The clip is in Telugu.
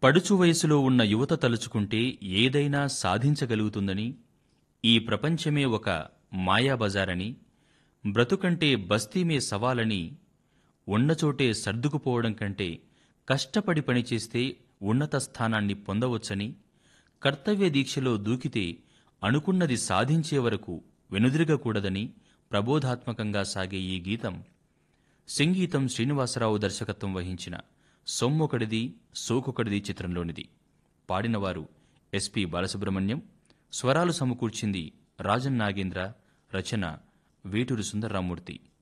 పడుచు వయసులో ఉన్న యువత తలుచుకుంటే ఏదైనా సాధించగలుగుతుందని ఈ ప్రపంచమే ఒక మాయాబజారని బ్రతుకంటే బస్తీమే సవాలని ఉన్నచోటే సర్దుకుపోవడం కంటే కష్టపడి పనిచేస్తే ఉన్నత స్థానాన్ని పొందవచ్చని కర్తవ్య దీక్షలో దూకితే అనుకున్నది సాధించే వరకు వెనుదిరగకూడదని ప్రబోధాత్మకంగా సాగే ఈ గీతం సంగీతం శ్రీనివాసరావు దర్శకత్వం వహించిన సొమ్మొకడిది సోకొకడిది చిత్రంలోనిది పాడినవారు ఎస్పి బాలసుబ్రహ్మణ్యం స్వరాలు సమకూర్చింది రాజన్ నాగేంద్ర రచన వేటూరి సుందర్రామూర్తి